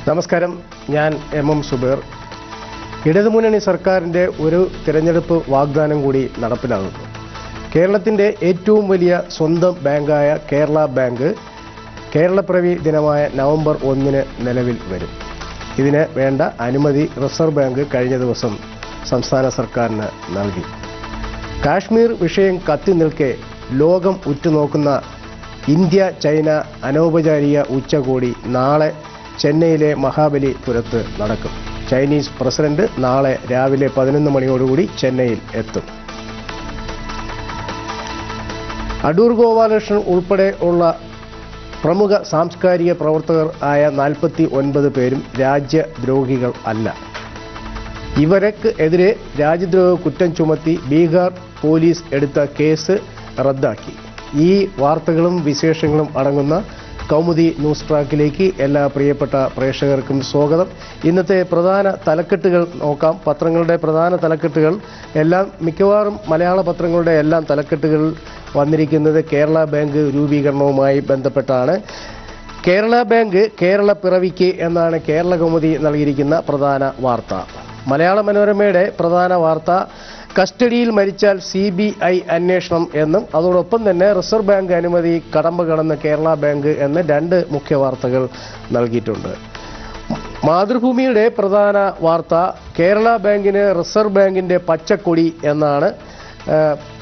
നമസ്കാരം ഞാൻ M M Zubair ഇടതുമുന്നണി സർക്കാരിൻ്റെ ഒരു തിരഞ്ഞെടുപ്പ് വാഗ്ദാനം കൂടി നടപ്പിലാകുന്നു കേരളത്തിൻ്റെ ഏറ്റവും വലിയ സ്വന്തം ബാങ്കായ കേരള ബാങ്ക് കേരളപ്പിറവി ദിനമായ നവംബർ ഒന്നിന് നിലവിൽ വരും ഇതിന് വേണ്ട അനുമതി റിസർവ് ബാങ്ക് കഴിഞ്ഞ ദിവസം സംസ്ഥാന സർക്കാരിന് നൽകി കാശ്മീർ വിഷയം കത്തി നിൽക്കെ ലോകം ഉറ്റുനോക്കുന്ന ഇന്ത്യ ചൈന അനൗപചാരിക ഉച്ചകോടി നാളെ ചെന്നൈയിലെ മഹാബലിപുരത്ത് നടക്കും ചൈനീസ് പ്രസിഡന്റ് നാളെ രാവിലെ പതിനൊന്ന് മണിയോടുകൂടി ചെന്നൈയിൽ എത്തും അടൂർ ഗോപാലകൃഷ്ണൻ ഉൾപ്പെടെ ഉള്ള പ്രമുഖ സാംസ്കാരിക പ്രവർത്തകർ ആയ നാൽപ്പത്തി ഒൻപത് പേരും രാജ്യദ്രോഹികൾ അല്ല ഇവർക്ക് എതിരെ രാജ്യദ്രോഹ കുറ്റം ചുമത്തി ബീഹാർ പോലീസ് എടുത്ത കേസ് റദ്ദാക്കി ഈ വാർത്തകളും വിശേഷങ്ങളും അടങ്ങുന്ന കൗമുദി ന്യൂസ് ട്രാക്കിലേക്ക് എല്ലാ പ്രിയപ്പെട്ട പ്രേക്ഷകർക്കും സ്വാഗതം ഇന്നത്തെ പ്രധാന തലക്കെട്ടുകൾ നോക്കാം പത്രങ്ങളുടെ പ്രധാന തലക്കെട്ടുകൾ എല്ലാം മിക്കവാറും മലയാള പത്രങ്ങളുടെ എല്ലാം തലക്കെട്ടുകൾ വന്നിരിക്കുന്നത് കേരള ബാങ്ക് രൂപീകരണവുമായി ബന്ധപ്പെട്ടാണ് കേരള ബാങ്ക് കേരള പിറവിക്ക് എന്നാണ് കേരള കൗമുദി നൽകിയിരിക്കുന്ന പ്രധാന വാർത്ത മലയാള മനോരമയുടെ പ്രധാന വാർത്ത കസ്റ്റഡിയിൽ മരിച്ചാൽ സി ബി ഐ അന്വേഷണം എന്നും അതോടൊപ്പം തന്നെ റിസർവ് ബാങ്ക് അനുമതി കടമ്പ കടന്ന് കേരള ബാങ്ക് എന്ന് രണ്ട് മുഖ്യ വാർത്തകൾ നൽകിയിട്ടുണ്ട് മാതൃഭൂമിയുടെ പ്രധാന വാർത്ത കേരള ബാങ്കിന് റിസർവ് ബാങ്കിന്റെ പച്ചക്കൊടി എന്നാണ് ആ,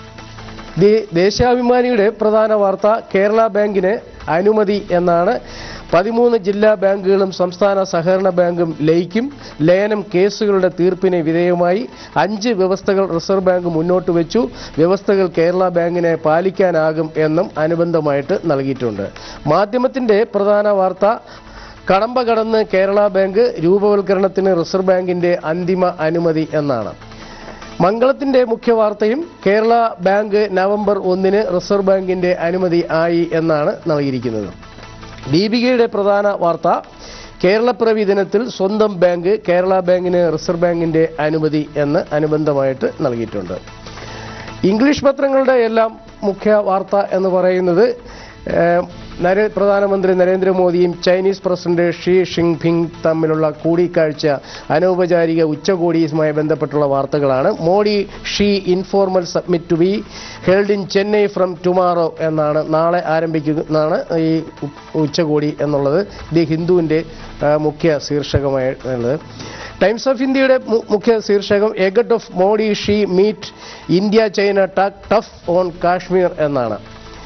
ദേ- ദേശാഭിമാനിയുടെ പ്രധാന വാർത്ത കേരള ബാങ്കിന് അനുമതി എന്നാണ് പതിമൂന്ന് ജില്ലാ ബാങ്കുകളും സംസ്ഥാന സഹകരണ ബാങ്കും ലയിക്കും ലയനം കേസുകളുടെ തീർപ്പിന് വിധേയമായി അഞ്ച് വ്യവസ്ഥകൾ റിസർവ് ബാങ്ക് മുന്നോട്ട് വെച്ചു വ്യവസ്ഥകൾ കേരള ബാങ്കിനെ പാലിക്കാനാകും എന്നും അനുബന്ധമായിട്ട് നൽകിയിട്ടുണ്ട് മാധ്യമത്തിന്റെ പ്രധാന വാർത്ത കടമ്പ കടന്ന് കേരള ബാങ്ക് രൂപവൽക്കരണത്തിന് റിസർവ് ബാങ്കിന്റെ അന്തിമ അനുമതി എന്നാണ് മംഗളത്തിന്റെ മുഖ്യ വാർത്തയും കേരള ബാങ്ക് നവംബർ ഒന്നിന് റിസർവ് ബാങ്കിന്റെ അനുമതി ആയി എന്നാണ് നൽകിയിരിക്കുന്നത് ദീപികയുടെ പ്രധാന വാർത്ത കേരളപ്പിറവി ദിനത്തിൽ സ്വന്തം ബാങ്ക് കേരള ബാങ്കിന് റിസർവ് ബാങ്കിന്റെ അനുമതി എന്ന് അനുബന്ധമായിട്ട് നൽകിയിട്ടുണ്ട് ഇംഗ്ലീഷ് പത്രങ്ങളുടെ എല്ലാം മുഖ്യ വാർത്ത എന്ന് പറയുന്നത് ഏഹ്, നരേ പ്രധാനമന്ത്രി നരേന്ദ്രമോദിയും ചൈനീസ് പ്രസിഡന്റ് ഷീ ഷിൻപിങ് തമ്മിലുള്ള കൂടിക്കാഴ്ച അനൗപചാരിക ഉച്ചകോടിയുമായി ബന്ധപ്പെട്ടുള്ള വാർത്തകളാണ് Modi Xi informal summit to be held in Chennai from tomorrow എന്നാണ് നാളെ ആരംഭിക്കുന്നതാണ് ഈ ഉ- ഉച്ചകോടി എന്നുള്ളത് ഇത് ഹിന്ദുവിൻ്റെ ആ, മുഖ്യ ശീർഷകമായുള്ളത് ടൈംസ് ഓഫ് ഇന്ത്യയുടെ മു- മുഖ്യ ശീർഷകം എഗട്ട് of Modi Xi meet India China tough on Kashmir എന്നാണ്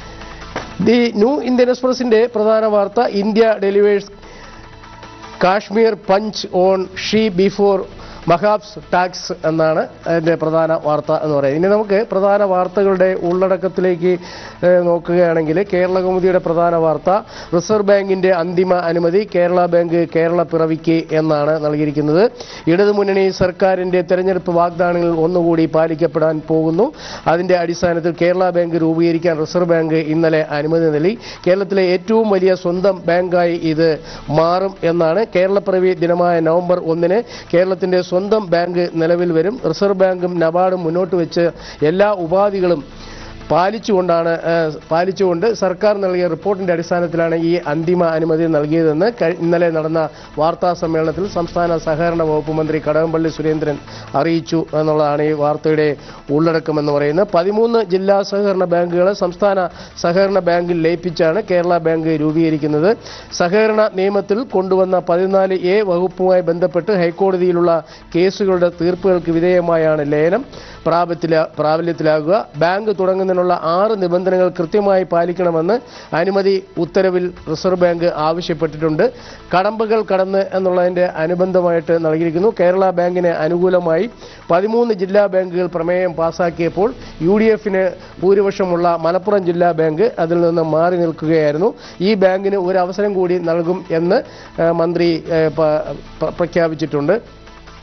ദി ന്യൂ ഇന്ത്യൻ എക്സ്പ്രസിന്റെ പ്രധാന വാർത്ത India delivers Kashmir punch on Xi before Mahabs talks എന്നാണ് അതിൻ്റെ പ്രധാന വാർത്ത എന്ന് പറയുന്നത് ഇനി നമുക്ക് പ്രധാന വാർത്തകളുടെ ഉള്ളടക്കത്തിലേക്ക് ഏഹ്, നോക്കുകയാണെങ്കിൽ കേരള കൗമുദിയുടെ പ്രധാന വാർത്ത റിസർവ് ബാങ്കിന്റെ അന്തിമ അനുമതി കേരള ബാങ്ക് കേരള പിറവിക്ക് എന്നാണ് നൽകിയിരിക്കുന്നത് ഇടതുമുന്നണി സർക്കാരിന്റെ തെരഞ്ഞെടുപ്പ് വാഗ്ദാനങ്ങൾ ഒന്നുകൂടി പാലിക്കപ്പെടാൻ പോകുന്നു അതിന്റെ അടിസ്ഥാനത്തിൽ കേരള ബാങ്ക് രൂപീകരിക്കാൻ റിസർവ് ബാങ്ക് ഇന്നലെ അനുമതി നൽകി കേരളത്തിലെ ഏറ്റവും വലിയ സ്വന്തം ബാങ്കായി ഇത് മാറും എന്നാണ് കേരളപ്പിറവി ദിനമായ നവംബർ ഒന്നിന് കേരളത്തിന്റെ സ്വന്തം ബാങ്ക് നിലവിൽ വരും റിസർവ് ബാങ്കും നബാർഡും മുന്നോട്ട് വെച്ച് എല്ലാ ഉപാധികളും പാലിച്ചുകൊണ്ടാണ് ഏഹ്, പാലിച്ചുകൊണ്ട് സർക്കാർ നൽകിയ റിപ്പോർട്ടിന്റെ അടിസ്ഥാനത്തിലാണ് ഈ അന്തിമ അനുമതി നൽകിയതെന്ന് കഴി- ഇന്നലെ നടന്ന വാർത്താ സമ്മേളനത്തിൽ സംസ്ഥാന സഹകരണ വകുപ്പ് മന്ത്രി കടകംപള്ളി സുരേന്ദ്രൻ അറിയിച്ചു എന്നുള്ളതാണ് ഈ വാർത്തയുടെ ഉള്ളടക്കം എന്ന് പറയുന്നത് പതിമൂന്ന് ജില്ലാ സഹകരണ ബാങ്കുകളെ സംസ്ഥാന സഹകരണ ബാങ്കിൽ ലയിപ്പിച്ചാണ് കേരള ബാങ്ക് രൂപീകരിക്കുന്നത് സഹകരണ നിയമത്തിൽ കൊണ്ടുവന്ന പതിനാല് എ വകുപ്പുമായി ബന്ധപ്പെട്ട് ഹൈക്കോടതിയിലുള്ള കേസുകളുടെ തീർപ്പുകൾക്ക് വിധേയമായാണ് ലയനം പ്രാബല്യത്തില പ്രാബല്യത്തിലാകുക ബാങ്ക് തുടങ്ങുന്നതിനുള്ള ആറ് നിബന്ധനകൾ കൃത്യമായി പാലിക്കണമെന്ന് അനുമതി ഉത്തരവിൽ റിസർവ് ബാങ്ക് ആവശ്യപ്പെട്ടിട്ടുണ്ട് കടമ്പകൾ കടന്ന് എന്നുള്ളതിന്റെ അനുബന്ധമായിട്ട് നൽകിയിരിക്കുന്നു കേരള ബാങ്കിന് അനുകൂലമായി പതിമൂന്ന് ജില്ലാ ബാങ്കുകൾ പ്രമേയം പാസാക്കിയപ്പോൾ യു ഡി എഫിന് ഭൂരിപക്ഷമുള്ള മലപ്പുറം ജില്ലാ ബാങ്ക് അതിൽ നിന്ന് മാറി നിൽക്കുകയായിരുന്നു ഈ ബാങ്കിന് ഒരു അവസരം കൂടി നൽകും എന്ന് ഏഹ്, മന്ത്രി ഏഹ്, പ- പ്ര- പ്രഖ്യാപിച്ചിട്ടുണ്ട്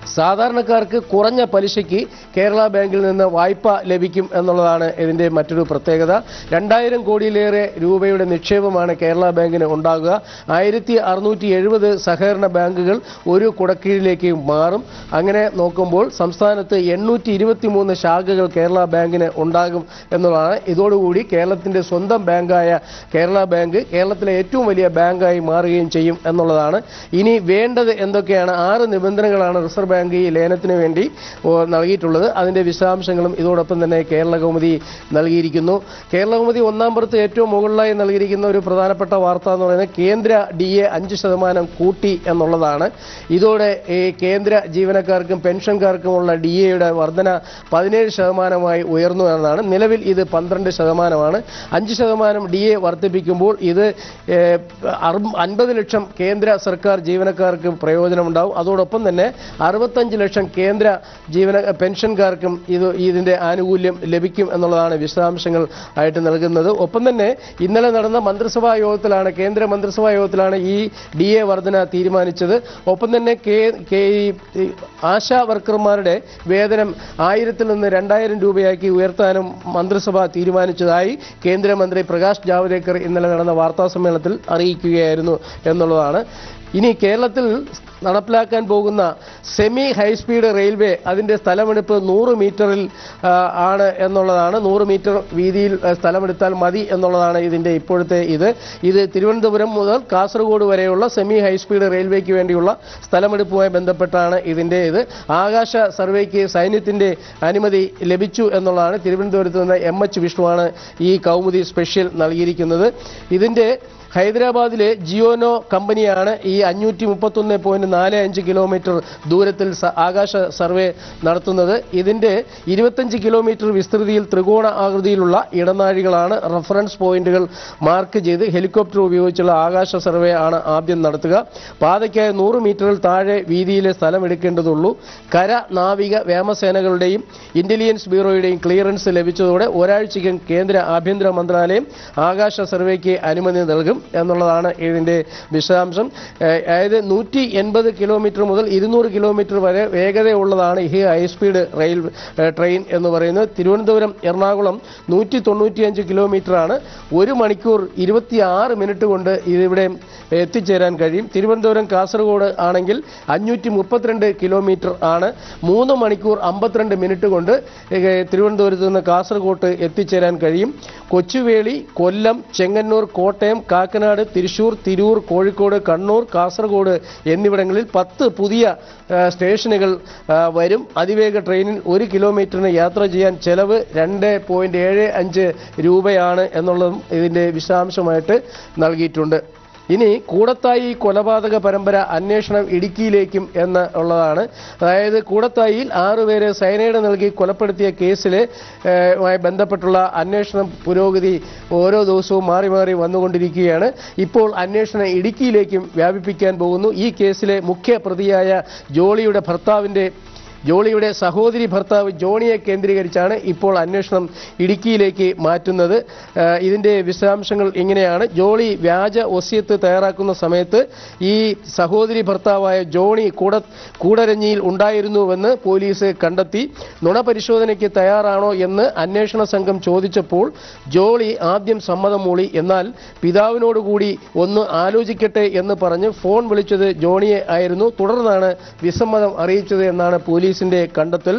സാധാരണക്കാർക്ക് കുറഞ്ഞ പലിശയ്ക്ക് കേരള ബാങ്കിൽ നിന്ന് വായ്പ ലഭിക്കും എന്നുള്ളതാണ് ഇതിന്റെ മറ്റൊരു പ്രത്യേകത രണ്ടായിരം കോടിയിലേറെ രൂപയുടെ നിക്ഷേപമാണ് കേരള ബാങ്കിന് ഉണ്ടാകുക ആയിരത്തി അറുന്നൂറ്റി എഴുപത് സഹകരണ ബാങ്കുകൾ ഒരു കുടക്കീഴിലേക്ക് മാറും അങ്ങനെ നോക്കുമ്പോൾ സംസ്ഥാനത്ത് എണ്ണൂറ്റി ഇരുപത്തി മൂന്ന് ശാഖകൾ കേരള ബാങ്കിന് ഉണ്ടാകും എന്നുള്ളതാണ് ഇതോടുകൂടി കേരളത്തിന്റെ സ്വന്തം ബാങ്കായ കേരള ബാങ്ക് കേരളത്തിലെ ഏറ്റവും വലിയ ബാങ്കായി മാറുകയും ചെയ്യും എന്നുള്ളതാണ് ഇനി വേണ്ടത് എന്തൊക്കെയാണ് ആറ് നിബന്ധനകളാണ് റിസർവ് ബാങ്ക് ഈ ലേലത്തിന് വേണ്ടി ഓ, നൽകിയിട്ടുള്ളത് അതിന്റെ വിശദാംശങ്ങളും ഇതോടൊപ്പം തന്നെ കേരള കൗമുദി നൽകിയിരിക്കുന്നു കേരള കൗമുദി ഒന്നാം പുറത്ത് ഏറ്റവും മുകളിലായി നൽകിയിരിക്കുന്ന ഒരു പ്രധാനപ്പെട്ട വാർത്ത എന്ന് പറയുന്നത് കേന്ദ്ര ഡി എ അഞ്ച് ശതമാനം കൂട്ടി എന്നുള്ളതാണ് ഇതോടെ ഈ കേന്ദ്ര ജീവനക്കാർക്കും പെൻഷൻകാർക്കുമുള്ള ഡി എയുടെ വർധന പതിനേഴ് ശതമാനമായി ഉയർന്നു എന്നതാണ് നിലവിൽ ഇത് പന്ത്രണ്ട് ശതമാനമാണ് അഞ്ച് ശതമാനം ഡി എ വർദ്ധിപ്പിക്കുമ്പോൾ ഇത് ഏഹ്, അറുപ- അൻപത് ലക്ഷം കേന്ദ്ര സർക്കാർ ജീവനക്കാർക്ക് പ്രയോജനമുണ്ടാവും അതോടൊപ്പം തന്നെ അറുപത്തഞ്ച് ലക്ഷം കേന്ദ്ര ജീവന പെൻഷൻകാർക്കും ഇത് ഇതിന്റെ ആനുകൂല്യം ലഭിക്കും എന്നുള്ളതാണ് വിശദാംശങ്ങൾ ആയിട്ട് നൽകുന്നത് ഒപ്പം തന്നെ ഇന്നലെ നടന്ന മന്ത്രിസഭാ യോഗത്തിലാണ് കേന്ദ്ര മന്ത്രിസഭാ യോഗത്തിലാണ് ഈ ഡി എ വർധന തീരുമാനിച്ചത് ഒപ്പം തന്നെ കെ കെ ഈ ഈ ആശാ വർക്കർമാരുടെ വേതനം ആയിരത്തിൽ നിന്ന് രണ്ടായിരം രൂപയാക്കി ഉയർത്താനും മന്ത്രിസഭ തീരുമാനിച്ചതായി കേന്ദ്രമന്ത്രി പ്രകാശ് ജാവ്ദേക്കർ ഇന്നലെ നടന്ന വാർത്താ സമ്മേളനത്തിൽ അറിയിക്കുകയായിരുന്നു എന്നുള്ളതാണ് ഇനി കേരളത്തിൽ നടപ്പിലാക്കാൻ പോകുന്ന സെമി ഹൈസ്പീഡ് റെയിൽവേ അതിന്റെ സ്ഥലമെടുപ്പ് നൂറ് മീറ്ററിൽ ആ, ആണ് എന്നുള്ളതാണ് നൂറ് മീറ്റർ വീതിയിൽ ആ, സ്ഥലമെടുത്താൽ മതി എന്നുള്ളതാണ് ഇതിന്റെ ഇപ്പോഴത്തെ ഇത് ഇത് തിരുവനന്തപുരം മുതൽ കാസർഗോഡ് വരെയുള്ള സെമി ഹൈസ്പീഡ് റെയിൽവേക്ക് വേണ്ടിയുള്ള സ്ഥലമെടുപ്പുമായി ബന്ധപ്പെട്ടാണ് ഇതിന്റെ ഇത് ആകാശ സർവേക്ക് സൈന്യത്തിന്റെ അനുമതി ലഭിച്ചു എന്നുള്ളതാണ് തിരുവനന്തപുരത്ത് നിന്ന് എം എച്ച് വിഷ്ണുവാണ് ഈ കൗമുദി സ്പെഷ്യൽ നൽകിയിരിക്കുന്നത് ഇതിന്റെ ഹൈദരാബാദിലെ ജിയോനോ കമ്പനിയാണ് ഈ അഞ്ഞൂറ്റി മുപ്പത്തൊന്ന് പോയിന്റ് നാല് അഞ്ച് കിലോമീറ്റർ ദൂരത്തിൽ സ- ആകാശ സർവേ നടത്തുന്നത് ഇതിന്റെ ഇരുപത്തഞ്ച് കിലോമീറ്റർ വിസ്തൃതിയിൽ ത്രികോണ ആകൃതിയിലുള്ള ഇടനാഴികളാണ് റഫറൻസ് പോയിന്റുകൾ മാർക്ക് ചെയ്ത് ഹെലികോപ്റ്റർ ഉപയോഗിച്ചുള്ള ആകാശ സർവേ ആണ് ആദ്യം നടത്തുക പാതയ്ക്കായി നൂറ് മീറ്ററിൽ താഴെ വീതിയിലെ സ്ഥലം എടുക്കേണ്ടതുള്ളൂ കര നാവിക വ്യോമസേനകളുടെയും ഇന്റലിജൻസ് ബ്യൂറോയുടെയും ക്ലിയറൻസ് ലഭിച്ചതോടെ ഒരാഴ്ചയ്ക്കും കേന്ദ്ര ആഭ്യന്തര മന്ത്രാലയം ആകാശ സർവേക്ക് അനുമതി നൽകും എന്നുള്ളതാണ് ഇതിന്റെ വിശദാംശം ഏഹ് അതായത് നൂറ്റി എൺപത് കിലോമീറ്റർ മുതൽ ഇരുന്നൂറ് കിലോമീറ്റർ വരെ വേഗതയുള്ളതാണ് ഈ ഹൈസ്പീഡ് റെയിൽ ഏഹ് ട്രെയിൻ എന്ന് പറയുന്നത് തിരുവനന്തപുരം എറണാകുളം നൂറ്റി തൊണ്ണൂറ്റിയഞ്ച് കിലോമീറ്ററാണ് ഒരു മണിക്കൂർ ഇരുപത്തി ആറ് മിനിറ്റ് കൊണ്ട് ഇതിവിടെ എത്തിച്ചേരാൻ കഴിയും തിരുവനന്തപുരം കാസർഗോഡ് ആണെങ്കിൽ അഞ്ഞൂറ്റി മുപ്പത്തിരണ്ട് കിലോമീറ്റർ ആണ് മൂന്ന് മണിക്കൂർ അമ്പത്തിരണ്ട് മിനിറ്റ് കൊണ്ട് ഏഹ് തിരുവനന്തപുരത്ത് നിന്ന് കാസർഗോഡ് എത്തിച്ചേരാൻ കഴിയും കൊച്ചുവേളി കൊല്ലം ചെങ്ങന്നൂർ കോട്ടയം കാക്കനാട് തൃശൂർ തിരൂർ കോഴിക്കോട് കണ്ണൂർ കാസർഗോഡ് എന്നിവിടങ്ങളിൽ പത്ത് പുതിയ ആ, സ്റ്റേഷനുകൾ ആ, വരും അതിവേഗ ട്രെയിനിൽ ഒരു കിലോമീറ്ററിന് യാത്ര ചെയ്യാൻ ചെലവ് രണ്ട് പോയിന്റ് ഏഴ് അഞ്ച് രൂപയാണ് എന്നുള്ളതും ഇതിന്റെ വിശദാംശമായിട്ട് നൽകിയിട്ടുണ്ട് ഇനി കൂടത്തായി കൊലപാതക പരമ്പര അന്വേഷണം ഇടുക്കിയിലേക്കും എന്ന് ഉള്ളതാണ് അതായത് കൂടത്തായിയിൽ ആറുപേരെ സൈനൈഡ് നൽകി കൊലപ്പെടുത്തിയ കേസിലെ ഏഹ്, മായി ബന്ധപ്പെട്ടുള്ള അന്വേഷണം പുരോഗതി ഓരോ ദിവസവും മാറി മാറി വന്നുകൊണ്ടിരിക്കുകയാണ് ഇപ്പോൾ അന്വേഷണം ഇടുക്കിയിലേക്കും വ്യാപിപ്പിക്കാൻ പോകുന്നു ഈ കേസിലെ മുഖ്യ പ്രതിയായ ജോളിയുടെ ഭർത്താവിന്റെ ജോളിയുടെ സഹോദരി ഭർത്താവ് ജോണിയെ കേന്ദ്രീകരിച്ചാണ് ഇപ്പോൾ അന്വേഷണം ഇടുക്കിയിലേക്ക് മാറ്റുന്നത് ആ, ഇതിന്റെ വിശദാംശങ്ങൾ ഇങ്ങനെയാണ് ജോളി വ്യാജ ഒസ്യത്ത് തയ്യാറാക്കുന്ന സമയത്ത് ഈ സഹോദരി ഭർത്താവായ ജോണി കൂട കൂടരഞ്ഞിയിൽ ഉണ്ടായിരുന്നുവെന്ന് പോലീസ് കണ്ടെത്തി നുണ പരിശോധനയ്ക്ക് തയ്യാറാണോ എന്ന് അന്വേഷണ സംഘം ചോദിച്ചപ്പോൾ ജോളി ആദ്യം സമ്മതം മൂളി എന്നാൽ പിതാവിനോടുകൂടി ഒന്ന് ആലോചിക്കട്ടെ എന്ന് പറഞ്ഞ് ഫോൺ വിളിച്ചത് ജോണിയെ ആയിരുന്നു തുടർന്നാണ് വിസമ്മതം അറിയിച്ചത് എന്നാണ് പോലീസിന്റെ കണ്ടെത്തൽ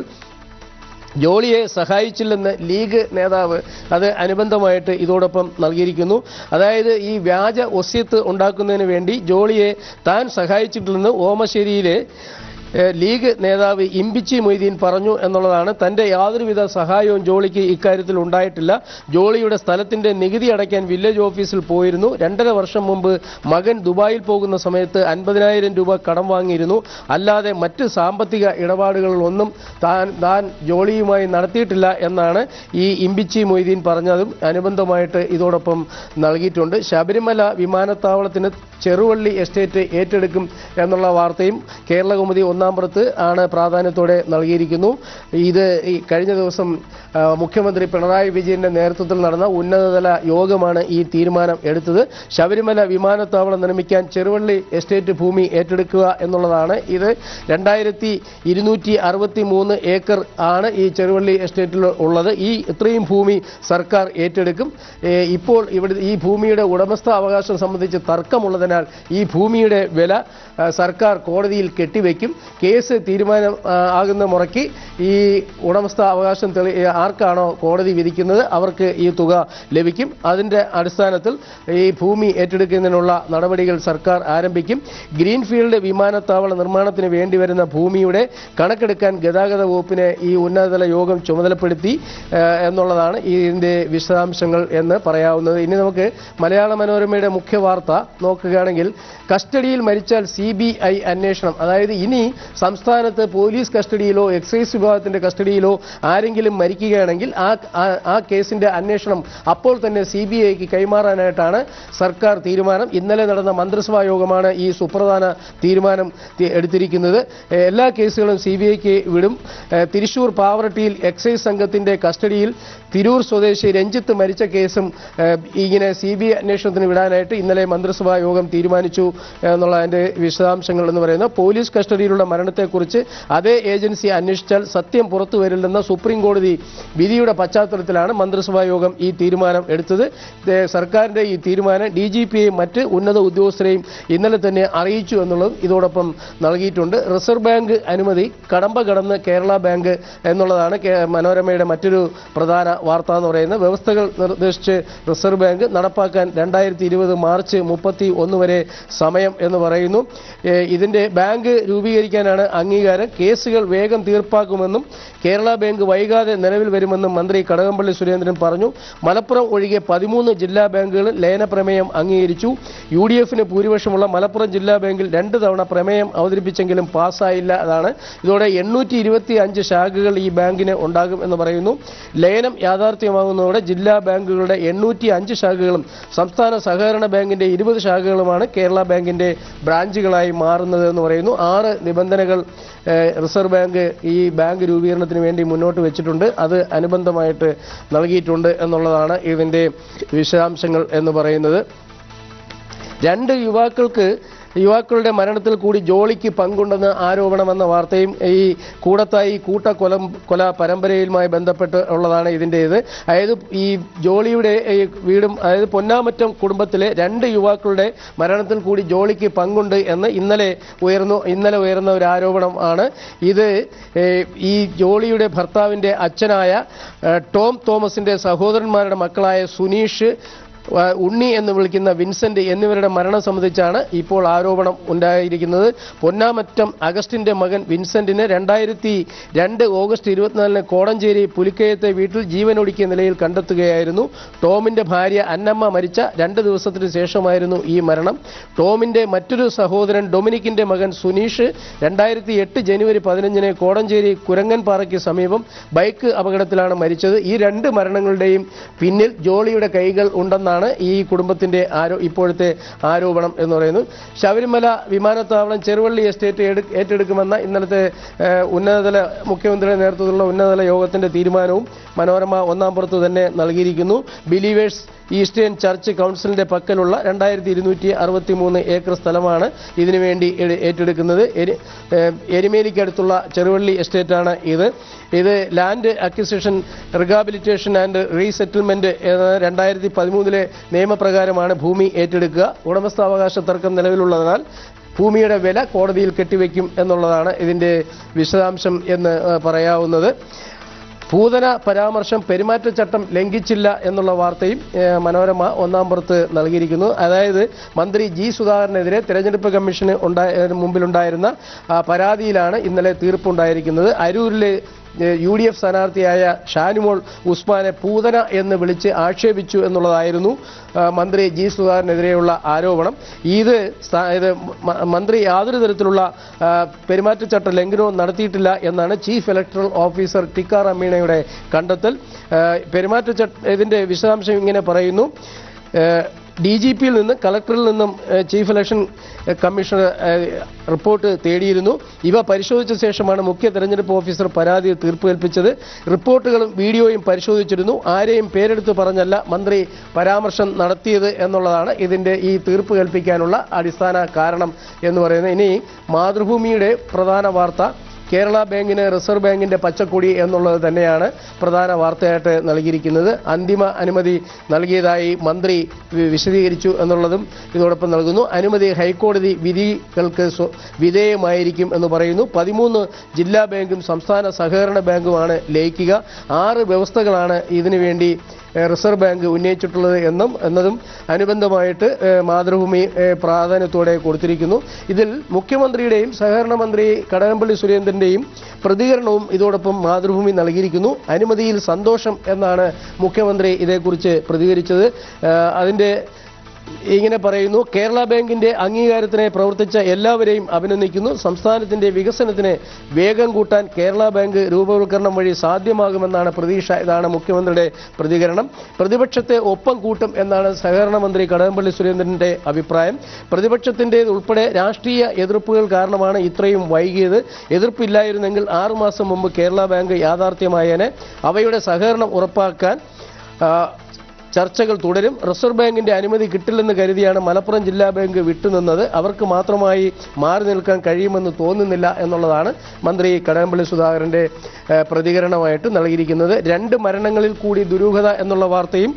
ജോളിയെ സഹായിച്ചില്ലെന്ന് ലീഗ് നേതാവ് അത് അനുബന്ധമായിട്ട് ഇതോടൊപ്പം നൽകിയിരിക്കുന്നു അതായത് ഈ വ്യാജ ഒസ്യത്ത് ഉണ്ടാക്കുന്നതിന് വേണ്ടി ജോളിയെ താൻ സഹായിച്ചിട്ടില്ലെന്ന് ഓമശ്ശേരിയിലെ ഏഹ്, ലീഗ് നേതാവ് ഇമ്പിച്ചി മൊയ്തീൻ പറഞ്ഞു എന്നുള്ളതാണ് തന്റെ യാതൊരുവിധ സഹായവും ജോളിക്ക് ഇക്കാര്യത്തിൽ ഉണ്ടായിട്ടില്ല ജോളിയുടെ സ്ഥലത്തിന്റെ നികുതി അടയ്ക്കാൻ വില്ലേജ് ഓഫീസിൽ പോയിരുന്നു രണ്ടര വർഷം മുമ്പ് മകൻ ദുബായിൽ പോകുന്ന സമയത്ത് അൻപതിനായിരം രൂപ കടം വാങ്ങിയിരുന്നു അല്ലാതെ മറ്റ് സാമ്പത്തിക ഇടപാടുകളൊന്നും താൻ താൻ ജോളിയുമായി നടത്തിയിട്ടില്ല എന്നാണ് ഈ ഇമ്പിച്ചി മൊയ്തീൻ പറഞ്ഞതും അനുബന്ധമായിട്ട് ഇതോടൊപ്പം നൽകിയിട്ടുണ്ട് ശബരിമല വിമാനത്താവളത്തിന് ചെറുവള്ളി എസ്റ്റേറ്റ് ഏറ്റെടുക്കും എന്നുള്ള വാർത്തയും കേരള കൗമുദി ഒന്നാം ഒന്നാം പുറത്ത് ആണ് പ്രാധാന്യത്തോടെ നൽകിയിരിക്കുന്നു ഇത് ഈ കഴിഞ്ഞ ദിവസം ആ, മുഖ്യമന്ത്രി പിണറായി വിജയന്റെ നേതൃത്വത്തിൽ നടന്ന ഉന്നതതല യോഗമാണ് ഈ തീരുമാനം എടുത്തത് ശബരിമല വിമാനത്താവളം നിർമ്മിക്കാൻ ചെറുവള്ളി എസ്റ്റേറ്റ് ഭൂമി ഏറ്റെടുക്കുക എന്നുള്ളതാണ് ഇത് രണ്ടായിരത്തി ഇരുന്നൂറ്റി അറുപത്തി മൂന്ന് ഏക്കർ ആണ് ഈ ചെറുവള്ളി എസ്റ്റേറ്റിൽ ഉള്ളത് ഈ ഇത്രയും ഭൂമി സർക്കാർ ഏറ്റെടുക്കും ഏ, ഇപ്പോൾ ഇവിടെ ഈ ഭൂമിയുടെ ഉടമസ്ഥ അവകാശം സംബന്ധിച്ച് തർക്കമുള്ളതിനാൽ ഈ ഭൂമിയുടെ വില ആ, സർക്കാർ കോടതിയിൽ കെട്ടിവെക്കും കേസ് തീരുമാനം ആ, ആകുന്ന മുറയ്ക്ക് ഈ ഉടമസ്ഥ അവകാശം തെളി ആർക്കാണോ കോടതി വിധിക്കുന്നത് അവർക്ക് ഈ തുക ലഭിക്കും അതിന്റെ അടിസ്ഥാനത്തിൽ ഈ ഭൂമി ഏറ്റെടുക്കുന്നതിനുള്ള നടപടികൾ സർക്കാർ ആരംഭിക്കും ഗ്രീൻഫീൽഡ് വിമാനത്താവള നിർമ്മാണത്തിന് വേണ്ടി വരുന്ന ഭൂമിയുടെ കണക്കെടുക്കാൻ ഗതാഗത വകുപ്പിനെ ഈ ഉന്നതതല യോഗം ചുമതലപ്പെടുത്തി ആ, എന്നുള്ളതാണ് ഇതിന്റെ വിശദാംശങ്ങൾ എന്ന് പറയാവുന്നത് ഇനി നമുക്ക് മലയാള മനോരമയുടെ മുഖ്യ വാർത്ത നോക്കുകയാണെങ്കിൽ കസ്റ്റഡിയിൽ മരിച്ചാൽ സി ബി ഐ അന്വേഷണം അതായത് ഇനി സംസ്ഥാനത്ത് പോലീസ് കസ്റ്റഡിയിലോ എക്സൈസ് വിഭാഗത്തിന്റെ കസ്റ്റഡിയിലോ ആരെങ്കിലും മരിക്കുകയാണെങ്കിൽ ആ ആ- ആ കേസിന്റെ അന്വേഷണം അപ്പോൾ തന്നെ സി ബി ഐക്ക് കൈമാറാനായിട്ടാണ് സർക്കാർ തീരുമാനം ഇന്നലെ നടന്ന മന്ത്രിസഭാ യോഗമാണ് ഈ സുപ്രധാന തീരുമാനം തി- എടുത്തിരിക്കുന്നത് എ, എല്ലാ കേസുകളും സി ബി ഐക്ക് വിടും എ, തൃശൂർ പാവറട്ടിയിൽ എക്സൈസ് സംഘത്തിന്റെ കസ്റ്റഡിയിൽ തിരൂർ സ്വദേശി രഞ്ജിത്ത് മരിച്ച കേസും എ, ഇങ്ങനെ സി ബി ഐ അന്വേഷണത്തിന് വിടാനായിട്ട് ഇന്നലെ മന്ത്രിസഭാ യോഗം തീരുമാനിച്ചു എന്നുള്ള അതിന്റെ വിശദാംശങ്ങൾ എന്ന് പറയുന്നത് പോലീസ് കസ്റ്റഡിയിലുള്ള മരണത്തെക്കുറിച്ച് അതേ ഏജൻസി അന്വേഷിച്ചാൽ സത്യം പുറത്തു വരില്ലെന്ന സുപ്രീം കോടതി വിധിയുടെ പശ്ചാത്തലത്തിലാണ് മന്ത്രിസഭാ യോഗം ഈ തീരുമാനം എടുത്തത് ഇത് സർക്കാരിന്റെ ഈ തീരുമാനം ഡി ജി പിയെയും മറ്റ് ഉന്നത ഉദ്യോഗസ്ഥരെയും ഇന്നലെ തന്നെ അറിയിച്ചു എന്നുള്ളതും ഇതോടൊപ്പം നൽകിയിട്ടുണ്ട് റിസർവ് ബാങ്ക് അനുമതി കടമ്പ കടന്ന് കേരള ബാങ്ക് എന്നുള്ളതാണ് കേ- മനോരമയുടെ മറ്റൊരു പ്രധാന വാർത്ത എന്ന് പറയുന്നത് വ്യവസ്ഥകൾ നിർദ്ദേശിച്ച് റിസർവ് ബാങ്ക് നടപ്പാക്കാൻ രണ്ടായിരത്തി ഇരുപത് മാർച്ച് മുപ്പത്തി ഒന്ന് വരെ സമയം എന്ന് പറയുന്നു ഏഹ് ഇതിന്റെ ബാങ്ക് രൂപീകരിക്കാനാണ് അംഗീകാരം കേസുകൾ വേഗം തീർപ്പാക്കുമെന്നും കേരള ബാങ്ക് വൈകാതെ നിലവിൽ വരുമെന്നും മന്ത്രി കടകംപള്ളി സുരേന്ദ്രൻ പറഞ്ഞു മലപ്പുറം ഒഴികെ പതിമൂന്ന് ജില്ലാ ബാങ്കുകൾ ലയന പ്രമേയം അംഗീകരിച്ചു യു ഡി എഫിന് ഭൂരിപക്ഷമുള്ള മലപ്പുറം ജില്ലാ ബാങ്കിൽ രണ്ട് തവണ പ്രമേയം അവതരിപ്പിച്ചെങ്കിലും പാസ്സായില്ല അതാണ് ഇതോടെ എണ്ണൂറ്റി ഇരുപത്തി അഞ്ച് ശാഖകൾ ഈ ബാങ്കിന് ഉണ്ടാകും എന്ന് പറയുന്നു ലയനം യാഥാർത്ഥ്യമാകുന്നതോടെ ജില്ലാ ബാങ്കുകളുടെ എണ്ണൂറ്റി അഞ്ച് ശാഖകളും സംസ്ഥാന സഹകരണ ബാങ്കിന്റെ ഇരുപത് ശാഖകളുമാണ് കേരള ബാങ്കിന്റെ ബ്രാഞ്ചുകളായി മാറുന്നത് എന്ന് പറയുന്നു ആറ് നിബന്ധനകൾ ഏഹ്, റിസർവ് ബാങ്ക് ഈ ബാങ്ക് രൂപീകരണത്തിന് വേണ്ടി മുന്നോട്ട് വെച്ചിട്ടുണ്ട് അത് അനുബന്ധമായിട്ട് നൽകിയിട്ടുണ്ട് എന്നുള്ളതാണ് ഇതിന്റെ വിശദാംശങ്ങൾ എന്ന് പറയുന്നത് രണ്ട് യുവാക്കൾക്ക് യുവാക്കളുടെ മരണത്തിൽ കൂടി ജോളിക്ക് പങ്കുണ്ടെന്ന് ആരോപണമെന്ന വാർത്തയും ഈ കൂടത്തായി കൂട്ടക്കൊല കൊല പരമ്പരയുമായി ബന്ധപ്പെട്ട് ഉള്ളതാണ് ഇതിൻ്റെ ഇത് അതായത് ഈ ജോളിയുടെ ഈ വീടും അതായത് പൊന്നാമറ്റം കുടുംബത്തിലെ രണ്ട് യുവാക്കളുടെ മരണത്തിൽ കൂടി ജോളിക്ക് പങ്കുണ്ട് എന്ന് ഇന്നലെ ഉയർന്നു ഇന്നലെ ഉയർന്ന ഒരു ആരോപണം ആണ് ഇത് ഏഹ്, ഈ ജോളിയുടെ ഭർത്താവിൻ്റെ അച്ഛനായ ഏഹ്, ടോം തോമസിന്റെ സഹോദരന്മാരുടെ മക്കളായ സുനീഷ് ആ, ഉണ്ണി എന്ന് വിളിക്കുന്ന വിൻസെന്റ് എന്നിവരുടെ മരണം സംബന്ധിച്ചാണ് ഇപ്പോൾ ആരോപണം ഉണ്ടായിരിക്കുന്നത് പൊന്നാമറ്റം അഗസ്റ്റിന്റെ മകൻ വിൻസെന്റിന് രണ്ടായിരത്തി രണ്ട് ഓഗസ്റ്റ് ഇരുപത്തിനാലിന് കോടഞ്ചേരി പുലിക്കയത്തെ വീട്ടിൽ ജീവനൊടുക്കിയ നിലയിൽ കണ്ടെത്തുകയായിരുന്നു ടോമിന്റെ ഭാര്യ അന്നമ്മ മരിച്ച രണ്ട് ദിവസത്തിന് ശേഷമായിരുന്നു ഈ മരണം ടോമിന്റെ മറ്റൊരു സഹോദരൻ ഡൊമിനിക്കിന്റെ മകൻ സുനീഷ് രണ്ടായിരത്തി എട്ട് ജനുവരി പതിനഞ്ചിന് കോടഞ്ചേരി കുരങ്ങൻപാറയ്ക്ക് സമീപം ബൈക്ക് അപകടത്തിലാണ് മരിച്ചത് ഈ രണ്ട് മരണങ്ങളുടെയും പിന്നിൽ ജോളിയുടെ കൈകൾ ഉണ്ടെന്നാണ് ഈ കുടുംബത്തിന്റെ ആരോ ഇപ്പോഴത്തെ ആരോപണം എന്ന് പറയുന്നത് ശബരിമല വിമാനത്താവളം ചെറുവള്ളി എസ്റ്റേറ്റ് എടു- ഏറ്റെടുക്കുമെന്ന ഇന്നലത്തെ ഏഹ്, ഉന്നതതല മുഖ്യമന്ത്രിയുടെ നേതൃത്വത്തിലുള്ള ഉന്നതതല യോഗത്തിന്റെ തീരുമാനവും മനോരമ ഒന്നാം പുറത്ത് തന്നെ നൽകിയിരിക്കുന്നു ബിലീവേഴ്സ് ഈസ്റ്റേൺ ചർച്ച് കൗൺസിലിന്റെ പക്കലുള്ള രണ്ടായിരത്തി ഇരുന്നൂറ്റി അറുപത്തി മൂന്ന് ഏക്കർ സ്ഥലമാണ് ഇതിനുവേണ്ടി എ- ഏറ്റെടുക്കുന്നത് എരി- ഏഹ്, എരുമേലിക്കടുത്തുള്ള ചെറുവള്ളി എസ്റ്റേറ്റാണ് ഇത് ഇത് land acquisition rehabilitation and resettlement എന്ന രണ്ടായിരത്തി പതിമൂന്നിലെ നിയമപ്രകാരമാണ് ഭൂമി ഏറ്റെടുക്കുക ഉടമസ്ഥാവകാശ തർക്കം നിലവിലുള്ളതിനാൽ ഭൂമിയുടെ വില കോടതിയിൽ കെട്ടിവെക്കും എന്നുള്ളതാണ് ഇതിന്റെ വിശദാംശം എന്ന് ഏഹ്, പറയാവുന്നത് പൂതന പരാമർശം പെരുമാറ്റച്ചട്ടം ലംഘിച്ചില്ല എന്നുള്ള വാർത്തയും ഏഹ്, മനോരമ ഒന്നാം പുറത്ത് നൽകിയിരിക്കുന്നു അതായത് മന്ത്രി ജി സുധാകരനെതിരെ തെരഞ്ഞെടുപ്പ് കമ്മീഷന് ഉണ്ടായ മുമ്പിലുണ്ടായിരുന്ന ആ, പരാതിയിലാണ് ഇന്നലെ തീർപ്പുണ്ടായിരിക്കുന്നത് അരൂരിലെ ഏഹ്, യു ഡി എഫ് സ്ഥാനാർത്ഥിയായ ഷാനിമോൾ ഉസ്മാനെ പൂതന എന്ന് വിളിച്ച് ആക്ഷേപിച്ചു എന്നുള്ളതായിരുന്നു ആ, മന്ത്രി ജി സുധാകരനെതിരെയുള്ള ആരോപണം ഇത് സ്ഥാ- ഇത് മ- മന്ത്രി യാതൊരു തരത്തിലുള്ള ആ, പെരുമാറ്റച്ചട്ട ലംഘനവും നടത്തിയിട്ടില്ല എന്നാണ് ചീഫ് ഇലക്ടറൽ ഓഫീസർ ടിക്കാർ അമീണയുടെ കണ്ടെത്തൽ ആ, പെരുമാറ്റച്ചട്ട ഇതിന്റെ വിശദാംശം ഇങ്ങനെ പറയുന്നു ഏഹ്, ഡി ജി പിയിൽ നിന്ന് കളക്ടറിൽ നിന്നും ഏഹ്, ചീഫ് ഇലക്ഷൻ ഏഹ്, കമ്മീഷണർ ഏഹ്, റിപ്പോർട്ട് തേടിയിരുന്നു ഇവ പരിശോധിച്ച ശേഷമാണ് മുഖ്യ തെരഞ്ഞെടുപ്പ് ഓഫീസർ പരാതി തീർപ്പ് കൽപ്പിച്ചത് റിപ്പോർട്ടുകളും വീഡിയോയും പരിശോധിച്ചിരുന്നു ആരെയും പേരെടുത്ത് പറഞ്ഞല്ല മന്ത്രി പരാമർശം നടത്തിയത് എന്നുള്ളതാണ് ഇതിന്റെ ഈ തീർപ്പ് കൽപ്പിക്കാനുള്ള അടിസ്ഥാന കാരണം എന്ന് പറയുന്നത് ഇനി മാതൃഭൂമിയുടെ പ്രധാന വാർത്ത കേരള ബാങ്കിന് റിസർവ് ബാങ്കിന്റെ പച്ചക്കൊടി എന്നുള്ളത് തന്നെയാണ് പ്രധാന വാർത്തയായിട്ട് നൽകിയിരിക്കുന്നത് അന്തിമ അനുമതി നൽകിയതായി മന്ത്രി വി- വിശദീകരിച്ചു എന്നുള്ളതും ഇതോടൊപ്പം നൽകുന്നു അനുമതി ഹൈക്കോടതി വിധികൾക്ക് സ്വ- വിധേയമായിരിക്കും എന്ന് പറയുന്നു പതിമൂന്ന് ജില്ലാ ബാങ്കും സംസ്ഥാന സഹകരണ ബാങ്കുമാണ് ലയിക്കുക ആറ് വ്യവസ്ഥകളാണ് ഇതിനു വേണ്ടി ഏഹ് റിസർവ് ബാങ്ക് ഉന്നയിച്ചിട്ടുള്ളത് എന്നും എന്നതും അനുബന്ധമായിട്ട് ഏഹ് മാതൃഭൂമി ഏഹ് പ്രാധാന്യത്തോടെ കൊടുത്തിരിക്കുന്നു ഇതിൽ മുഖ്യമന്ത്രിയുടെയും സഹകരണ മന്ത്രി കടകംപള്ളി സുരേന്ദ്രന്റെയും പ്രതികരണവും ഇതോടൊപ്പം മാതൃഭൂമി നൽകിയിരിക്കുന്നു അനുമതിയിൽ സന്തോഷം എന്നാണ് മുഖ്യമന്ത്രി ഇതേക്കുറിച്ച് പ്രതികരിച്ചത് ഏഹ് അതിന്റെ ഇങ്ങനെ പറയുന്നു കേരള ബാങ്കിന്റെ അംഗീകാരത്തിനായി പ്രവർത്തിച്ച എല്ലാവരെയും അഭിനന്ദിക്കുന്നു സംസ്ഥാനത്തിന്റെ വികസനത്തിന് വേഗം കൂട്ടാൻ കേരള ബാങ്ക് രൂപവൽക്കരണം വഴി സാധ്യമാകുമെന്നാണ് പ്രതീക്ഷ ഇതാണ് മുഖ്യമന്ത്രിയുടെ പ്രതികരണം പ്രതിപക്ഷത്തെ ഒപ്പം കൂട്ടും എന്നാണ് സഹകരണ മന്ത്രി കടകംപള്ളി സുരേന്ദ്രന്റെ അഭിപ്രായം പ്രതിപക്ഷത്തിന്റെ ഉൾപ്പെടെ രാഷ്ട്രീയ എതിർപ്പുകൾ കാരണമാണ് ഇത്രയും വൈകിയത് എതിർപ്പില്ലായിരുന്നെങ്കിൽ ആറുമാസം മുമ്പ് കേരള ബാങ്ക് യാഥാർത്ഥ്യമായേനെ അവയുടെ സഹകരണം ഉറപ്പാക്കാൻ ആ, ചർച്ചകൾ തുടരും റിസർവ് ബാങ്കിന്റെ അനുമതി കിട്ടില്ലെന്ന് കരുതിയാണ് മലപ്പുറം ജില്ലാ ബാങ്ക് വിട്ടുനിന്നത് അവർക്ക് മാത്രമായി മാറി നിൽക്കാൻ കഴിയുമെന്ന് തോന്നുന്നില്ല എന്നുള്ളതാണ് മന്ത്രി കടകംപള്ളി സുധാകരന്റെ ഏഹ്, പ്രതികരണമായിട്ട് നൽകിയിരിക്കുന്നത് രണ്ട് മരണങ്ങളിൽ കൂടി ദുരൂഹത എന്നുള്ള വാർത്തയും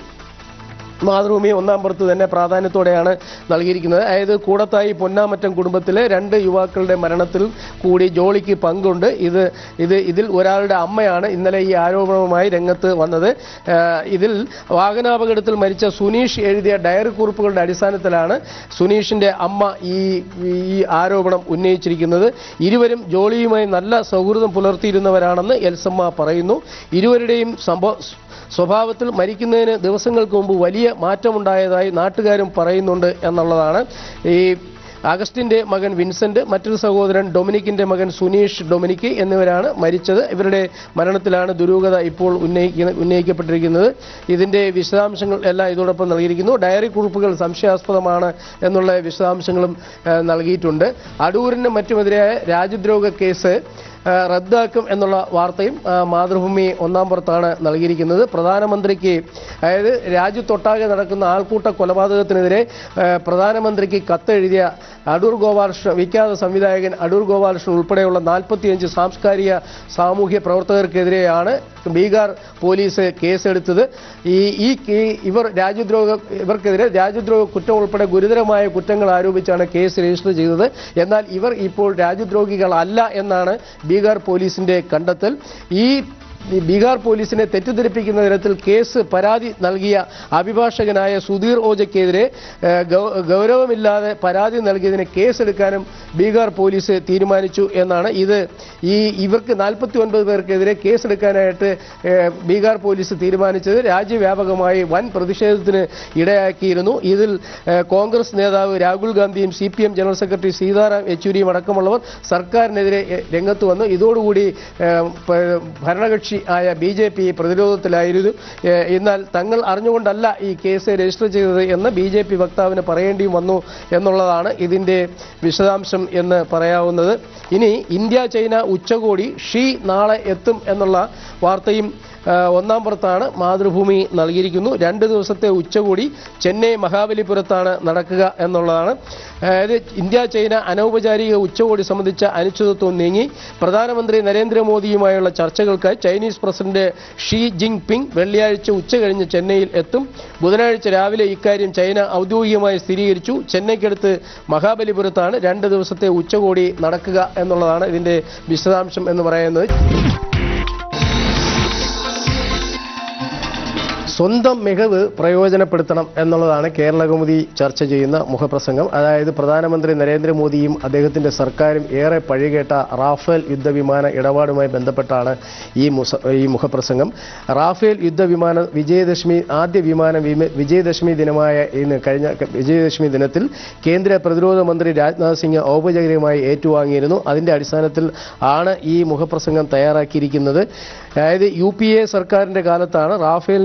മാതൃഭൂമി ഒന്നാം പുറത്ത് തന്നെ പ്രാധാന്യത്തോടെയാണ് നൽകിയിരിക്കുന്നത് അതായത് കൂടത്തായി പൊന്നാമറ്റം കുടുംബത്തിലെ രണ്ട് യുവാക്കളുടെ മരണത്തിൽ കൂടി ജോളിക്ക് പങ്കുണ്ട് ഇത് ഇത് ഇതിൽ ഒരാളുടെ അമ്മയാണ് ഇന്നലെ ഈ ആരോപണവുമായി രംഗത്ത് വന്നത് ഏഹ് ഇതിൽ വാഹനാപകടത്തിൽ മരിച്ച സുനീഷ് എഴുതിയ ഡയറി കുറിപ്പുകളുടെ അടിസ്ഥാനത്തിലാണ് സുനീഷിന്റെ അമ്മ ഈ ഈ ആരോപണം ഉന്നയിച്ചിരിക്കുന്നത് ഇരുവരും ജോളിയുമായി നല്ല സൗഹൃദം പുലർത്തിയിരുന്നവരാണെന്ന് എൽസമ്മ പറയുന്നു ഇരുവരുടെയും സംഭവ സ്വഭാവത്തിൽ മരിക്കുന്നതിന് ദിവസങ്ങൾക്ക് മുമ്പ് വലിയ മാറ്റമുണ്ടായതായി നാട്ടുകാരും പറയുന്നുണ്ട് എന്നുള്ളതാണ് ഈ അഗസ്റ്റിന്റെ മകൻ വിൻസെന്റ് മറ്റൊരു സഹോദരൻ ഡൊമിനിക്കിന്റെ മകൻ സുനീഷ് ഡൊമിനിക്ക് എന്നിവരാണ് മരിച്ചത് ഇവരുടെ മരണത്തിലാണ് ദുരൂഹത ഇപ്പോൾ ഉന്നയിക്കുന്ന ഉന്നയിക്കപ്പെട്ടിരിക്കുന്നത് ഇതിന്റെ വിശദാംശങ്ങൾ എല്ലാം ഇതോടൊപ്പം നൽകിയിരിക്കുന്നു ഡയറി കുറിപ്പുകൾ സംശയാസ്പദമാണ് എന്നുള്ള വിശദാംശങ്ങളും ഏഹ്, നൽകിയിട്ടുണ്ട് അടൂരിനും മറ്റുമെതിരായ രാജ്യദ്രോഹ കേസ് ആ, റദ്ദാക്കും എന്നുള്ള വാർത്തയും ആ, മാതൃഭൂമി ഒന്നാം പുറത്താണ് നൽകിയിരിക്കുന്നത് പ്രധാനമന്ത്രിക്ക് അതായത് രാജ്യത്തൊട്ടാകെ നടക്കുന്ന ആൾക്കൂട്ട കൊലപാതകത്തിനെതിരെ ആ, പ്രധാനമന്ത്രിക്ക് കത്തെഴുതിയ അടൂർ ഗോപാലകൃഷ്ണൻ വിഖ്യാത സംവിധായകൻ അടൂർ ഗോപാലകൃഷ്ണൻ ഉൾപ്പെടെയുള്ള നാൽപ്പത്തിയഞ്ച് സാംസ്കാരിക സാമൂഹ്യ പ്രവർത്തകർക്കെതിരെയാണ് ബീഹാർ പോലീസ് കേസെടുത്തത് ഈ ഈ ഈ- ഇവർ രാജ്യദ്രോഹ ഇവർക്കെതിരെ രാജ്യദ്രോഹ കുറ്റം ഉൾപ്പെടെ ഗുരുതരമായ കുറ്റങ്ങൾ ആരോപിച്ചാണ് കേസ് രജിസ്റ്റർ ചെയ്തത് എന്നാൽ ഇവർ ഇപ്പോൾ രാജ്യദ്രോഹികളല്ല എന്നാണ് ബീഹാർ പോലീസിന്റെ കണ്ടെത്തൽ ഈ ഈ ബീഹാർ പോലീസിനെ തെറ്റിദ്ധരിപ്പിക്കുന്ന തരത്തിൽ കേസ് പരാതി നൽകിയ അഭിഭാഷകനായ സുധീർ ഓജയ്ക്കെതിരെ ഏഹ്, ഗൗ- ഗൗരവമില്ലാതെ പരാതി നൽകിയതിന് കേസെടുക്കാനും ബീഹാർ പോലീസ് തീരുമാനിച്ചു എന്നാണ് ഇത് ഈ ഇവർക്ക് നാൽപ്പത്തി ഒൻപത് പേർക്കെതിരെ കേസെടുക്കാനായിട്ട് ഏഹ്, ബീഹാർ പോലീസ് തീരുമാനിച്ചത് രാജ്യവ്യാപകമായി വൻ പ്രതിഷേധത്തിന് ഇടയാക്കിയിരുന്നു ഇതിൽ ഏഹ്, കോൺഗ്രസ് നേതാവ് രാഹുൽ ഗാന്ധിയും C P M general secretary Sitaram യെച്ചൂരിയും അടക്കമുള്ളവർ സർക്കാരിനെതിരെ എ, രംഗത്ത് വന്നു ഇതോടുകൂടി ഏഹ്, പ- ഭരണകക്ഷി ആയ ബി ജെ പി പ്രതിരോധത്തിലായിരുന്നു ഏഹ്, എന്നാൽ തങ്ങൾ അറിഞ്ഞുകൊണ്ടല്ല ഈ കേസ് രജിസ്റ്റർ ചെയ്തത് എന്ന് ബി ജെ പി വക്താവിന് പറയേണ്ടിയും വന്നു എന്നുള്ളതാണ് ഇതിന്റെ വിശദാംശം എന്ന് പറയാവുന്നത് ഇനി ഇന്ത്യ ചൈന ഉച്ചകോടി ഷീ നാളെ എത്തും എന്നുള്ള വാർത്തയും ആ, ഒന്നാം പുറത്താണ് മാതൃഭൂമി നൽകിയിരിക്കുന്നു രണ്ട് ദിവസത്തെ ഉച്ചകോടി ചെന്നൈ മഹാബലിപുരത്താണ് നടക്കുക എന്നുള്ളതാണ് അതായത് ഇന്ത്യ ചൈന അനൗപചാരിക ഉച്ചകോടി സംബന്ധിച്ച അനിശ്ചിതത്വം നീങ്ങി പ്രധാനമന്ത്രി നരേന്ദ്രമോദിയുമായുള്ള ചർച്ചകൾക്കായി Chinese president Xi Jinping വെള്ളിയാഴ്ച ഉച്ചകഴിഞ്ഞ് ചെന്നൈയിൽ എത്തും ബുധനാഴ്ച രാവിലെ ഇക്കാര്യം ചൈന ഔദ്യോഗികമായി സ്ഥിരീകരിച്ചു ചെന്നൈക്കടുത്ത് മഹാബലിപുരത്താണ് രണ്ട് ദിവസത്തെ ഉച്ചകോടി നടക്കുക എന്നുള്ളതാണ് ഇതിന്റെ വിശദാംശം എന്ന് പറയുന്നത് സ്വന്തം മികവ് പ്രയോജനപ്പെടുത്തണം എന്നുള്ളതാണ് കേരളകൗമുദി ചർച്ച ചെയ്യുന്ന മുഖപ്രസംഗം അതായത് പ്രധാനമന്ത്രി നരേന്ദ്രമോദിയും അദ്ദേഹത്തിന്റെ സർക്കാരും ഏറെ പഴികേട്ട റാഫേൽ യുദ്ധവിമാന ഇടപാടുമായി ബന്ധപ്പെട്ടാണ് ഈ മുസ- ഈ മുഖപ്രസംഗം റാഫേൽ യുദ്ധവിമാന വിജയദശമി ആദ്യ വിമാനം വിമ- വിജയദശമി ദിനമായ ഇന്ന് കഴിഞ്ഞ വിജയദശമി ദിനത്തിൽ കേന്ദ്ര പ്രതിരോധ മന്ത്രി രാജ്നാഥ് സിംഗ് ഔപചാരികമായി ഏറ്റുവാങ്ങിയിരുന്നു അതിന്റെ അടിസ്ഥാനത്തിൽ ആണ് ഈ മുഖപ്രസംഗം തയ്യാറാക്കിയിരിക്കുന്നത് അതായത് യു പി എ സർക്കാരിന്റെ കാലത്താണ് റാഫേലിന് വേണ്ടിയുള്ള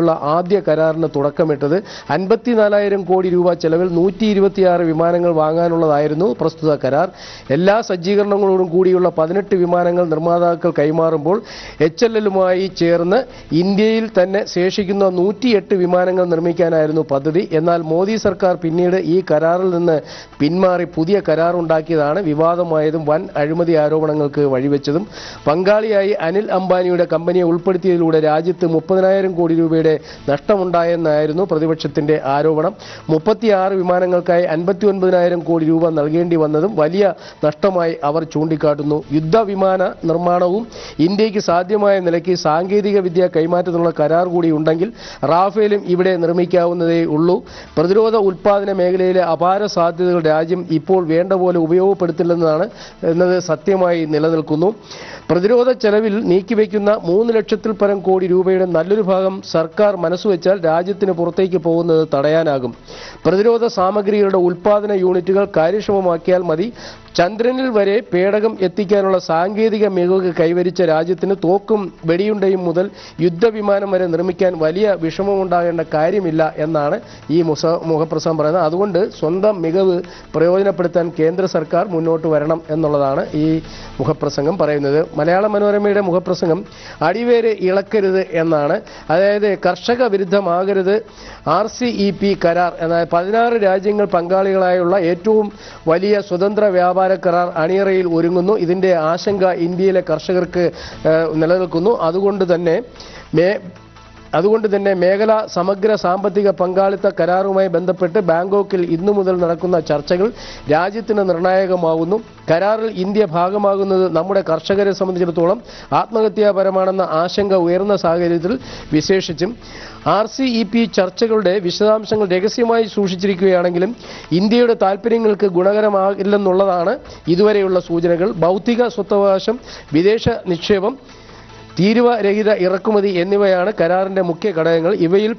കൂടിയുള്ള ആദ്യ കരാറിന് തുടക്കമിട്ടത് അൻപത്തിനാലായിരം കോടി രൂപ ചെലവിൽ നൂറ്റി ഇരുപത്തിയാറ് വിമാനങ്ങൾ വാങ്ങാനുള്ളതായിരുന്നു പ്രസ്തുത കരാർ എല്ലാ സജ്ജീകരണങ്ങളോടും കൂടിയുള്ള പതിനെട്ട് വിമാനങ്ങൾ നിർമ്മാതാക്കൾ കൈമാറുമ്പോൾ എച്ച് എൽ എല്ലുമായി ചേർന്ന് ഇന്ത്യയിൽ തന്നെ ശേഷിക്കുന്ന നൂറ്റിയെട്ട് വിമാനങ്ങൾ നിർമ്മിക്കാനായിരുന്നു പദ്ധതി എന്നാൽ മോദി സർക്കാർ പിന്നീട് ഈ കരാറിൽ നിന്ന് പിന്മാറി പുതിയ കരാർ ഉണ്ടാക്കിയതാണ് വിവാദമായതും വൻ അഴിമതി ആരോപണങ്ങൾക്ക് വഴിവെച്ചതും പങ്കാളിയായി അനിൽ അംബാനിയുടെ കമ്പനിയെ ഉൾപ്പെടുത്തിയതിലൂടെ രാജ്യത്ത് മുപ്പതിനായിരം കോടി രൂപയുടെ നഷ്ടമുണ്ടായെന്നായിരുന്നു പ്രതിപക്ഷത്തിന്റെ ആരോപണം മുപ്പത്തിയാറ് വിമാനങ്ങൾക്കായി അൻപത്തി ഒൻപതിനായിരം കോടി രൂപ നൽകേണ്ടി വന്നതും വലിയ നഷ്ടമായി അവർ ചൂണ്ടിക്കാട്ടുന്നു യുദ്ധവിമാന നിർമ്മാണവും ഇന്ത്യക്ക് സാധ്യമായ നിലയ്ക്ക് സാങ്കേതിക വിദ്യ കൈമാറ്റത്തിനുള്ള കരാർ കൂടി ഉണ്ടെങ്കിൽ റാഫേലും ഇവിടെ നിർമ്മിക്കാവുന്നതേ ഉള്ളൂ പ്രതിരോധ ഉൽപാദന മേഖലയിലെ അപാര സാധ്യതകൾ രാജ്യം ഇപ്പോൾ വേണ്ട പോലെ ഉപയോഗപ്പെടുത്തില്ലെന്നതാണ് എന്നത് സത്യമായി നിലനിൽക്കുന്നു പ്രതിരോധ ചെലവിൽ നീക്കിവെക്കുന്ന മൂന്ന് ലക്ഷത്തിൽ പരം കോടി രൂപയുടെ നല്ലൊരു ഭാഗം സർക്കാർ മനസ്സുവെച്ചാൽ രാജ്യത്തിന് പുറത്തേക്ക് പോകുന്നത് തടയാനാകും പ്രതിരോധ സാമഗ്രികളുടെ ഉൽപാദന യൂണിറ്റുകൾ കാര്യക്ഷമമാക്കിയാൽ മതി ചന്ദ്രനിൽ വരെ പേടകം എത്തിക്കാനുള്ള സാങ്കേതിക മികവ് കൈവരിച്ച രാജ്യത്തിന് തോക്കും വെടിയുണ്ടയും മുതൽ യുദ്ധവിമാനം വരെ നിർമ്മിക്കാൻ വലിയ വിഷമമുണ്ടാകേണ്ട കാര്യമില്ല എന്നാണ് ഈ മുസ മുഖപ്രസംഗം പറയുന്നത് അതുകൊണ്ട് സ്വന്തം മികവ് പ്രയോജനപ്പെടുത്താൻ കേന്ദ്ര സർക്കാർ മുന്നോട്ട് വരണം എന്നുള്ളതാണ് ഈ മുഖപ്രസംഗം പറയുന്നത് മലയാള മനോരമയുടെ മുഖപ്രസംഗം അടിവേര് ഇളക്കരുത് എന്നാണ് അതായത് കർഷക വിരുദ്ധമാകരുത് ആർ സി ഇ പി കരാർ എന്നാൽ പതിനാറ് രാജ്യങ്ങൾ പങ്കാളികളായുള്ള ഏറ്റവും വലിയ സ്വതന്ത്ര വ്യാപാര കരാർ അണിയറയിൽ ഒരുങ്ങുന്നു ഇതിന്റെ ആശങ്ക ഇന്ത്യയിലെ കർഷകർക്ക് ഏഹ്, നിലനിൽക്കുന്നു അതുകൊണ്ട് തന്നെ മേ അതുകൊണ്ട് തന്നെ മേഖല സമഗ്ര സാമ്പത്തിക പങ്കാളിത്ത കരാറുമായി ബന്ധപ്പെട്ട് ബാങ്കോക്കിൽ ഇന്നു മുതൽ നടക്കുന്ന ചർച്ചകൾ രാജ്യത്തിന് നിർണായകമാകുന്നു കരാറിൽ ഇന്ത്യ ഭാഗമാകുന്നത് നമ്മുടെ കർഷകരെ സംബന്ധിച്ചിടത്തോളം ആത്മഹത്യാപരമാണെന്ന ആശങ്ക ഉയർന്ന സാഹചര്യത്തിൽ വിശേഷിച്ചും ആർ സി ഇ പി ചർച്ചകളുടെ വിശദാംശങ്ങൾ രഹസ്യമായി സൂക്ഷിച്ചിരിക്കുകയാണെങ്കിലും ഇന്ത്യയുടെ താൽപ്പര്യങ്ങൾക്ക് ഗുണകരമാകില്ലെന്നുള്ളതാണ് ഇതുവരെയുള്ള സൂചനകൾ ബൗദ്ധിക സ്വത്തവകാശം വിദേശ നിക്ഷേപം തീരുവ രഹിത ഇറക്കുമതി എന്നിവയാണ് കരാറിന്റെ മുഖ്യ ഘടകങ്ങൾ ഇവയിൽ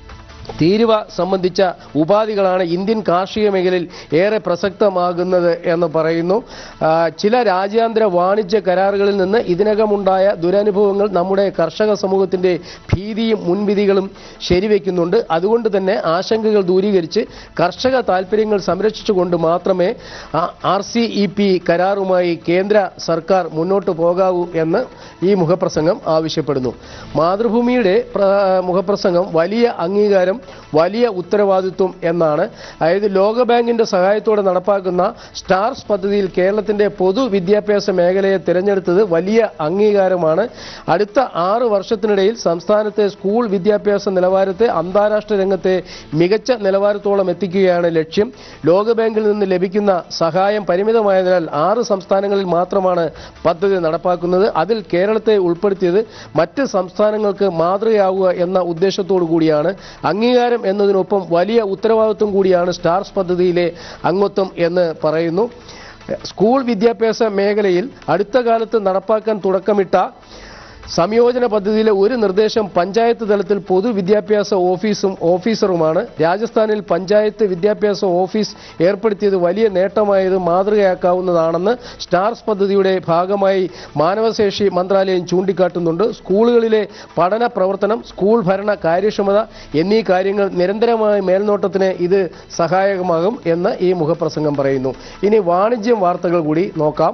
തീരുവ സംബന്ധിച്ച ഉപാധികളാണ് ഇന്ത്യൻ കാർഷിക മേഖലയിൽ ഏറെ പ്രസക്തമാകുന്നത് എന്ന് പറയുന്നു ആ, ചില രാജ്യാന്തര വാണിജ്യ കരാറുകളിൽ നിന്ന് ഇതിനകമുണ്ടായ ദുരനുഭവങ്ങൾ നമ്മുടെ കർഷക സമൂഹത്തിന്റെ ഭീതിയും മുൻവിധികളും ശരിവെക്കുന്നുണ്ട് അതുകൊണ്ട് തന്നെ ആശങ്കകൾ ദൂരീകരിച്ച് കർഷക താൽപ്പര്യങ്ങൾ സംരക്ഷിച്ചുകൊണ്ട് മാത്രമേ ആർ സി ഇ പി കരാറുമായി കേന്ദ്ര സർക്കാർ മുന്നോട്ട് പോകാവൂ എന്ന് ഈ മുഖപ്രസംഗം ആവശ്യപ്പെടുന്നു മാതൃഭൂമിയുടെ പ്ര- മുഖപ്രസംഗം വലിയ അംഗീകാരം വലിയ ഉത്തരവാദിത്വം എന്നാണ് അതായത് ലോകബാങ്കിന്റെ സഹായത്തോടെ നടപ്പാക്കുന്ന സ്റ്റാർസ് പദ്ധതിയിൽ കേരളത്തിന്റെ പൊതുവിദ്യാഭ്യാസ മേഖലയെ തിരഞ്ഞെടുത്തത് വലിയ അംഗീകാരമാണ് അടുത്ത ആറ് വർഷത്തിനിടയിൽ സംസ്ഥാനത്തെ സ്കൂൾ വിദ്യാഭ്യാസ നിലവാരത്തെ അന്താരാഷ്ട്ര രംഗത്തെ മികച്ച നിലവാരത്തോളം എത്തിക്കുകയാണ് ലക്ഷ്യം ലോകബാങ്കിൽ നിന്ന് ലഭിക്കുന്ന സഹായം പരിമിതമായതിനാൽ ആറ് സംസ്ഥാനങ്ങളിൽ മാത്രമാണ് പദ്ധതി നടപ്പാക്കുന്നത് അതിൽ കേരളത്തെ ഉൾപ്പെടുത്തിയത് മറ്റ് സംസ്ഥാനങ്ങൾക്ക് മാതൃകയാവുക എന്ന ഉദ്ദേശത്തോടു കൂടിയാണ് അംഗീകാരം എന്നതിനൊപ്പം വലിയ ഉത്തരവാദിത്വം കൂടിയാണ് സ്റ്റാർസ് പദ്ധതിയിലെ അംഗത്വം എന്ന് പറയുന്നു സ്കൂൾ വിദ്യാഭ്യാസ മേഖലയിൽ അടുത്ത കാലത്ത് നടപ്പാക്കാൻ തുടക്കമിട്ട സംയോജന പദ്ധതിയിലെ ഒരു നിർദ്ദേശം പഞ്ചായത്ത് തലത്തിൽ പൊതുവിദ്യാഭ്യാസ ഓഫീസും ഓഫീസറുമാണ് രാജസ്ഥാനിൽ പഞ്ചായത്ത് വിദ്യാഭ്യാസ ഓഫീസ് ഏർപ്പെടുത്തിയത് വലിയ നേട്ടമായത് മാതൃകയാക്കാവുന്നതാണെന്ന് സ്റ്റാർസ് പദ്ധതിയുടെ ഭാഗമായി മാനവശേഷി മന്ത്രാലയം ചൂണ്ടിക്കാട്ടുന്നുണ്ട് സ്കൂളുകളിലെ പഠന പ്രവർത്തനം സ്കൂൾ ഭരണ കാര്യക്ഷമത എന്നീ കാര്യങ്ങൾ നിരന്തരമായ മേൽനോട്ടത്തിന് ഇത് സഹായകമാകും എന്ന് ഈ മുഖപ്രസംഗം പറയുന്നു ഇനി വാണിജ്യം വാർത്തകൾ കൂടി നോക്കാം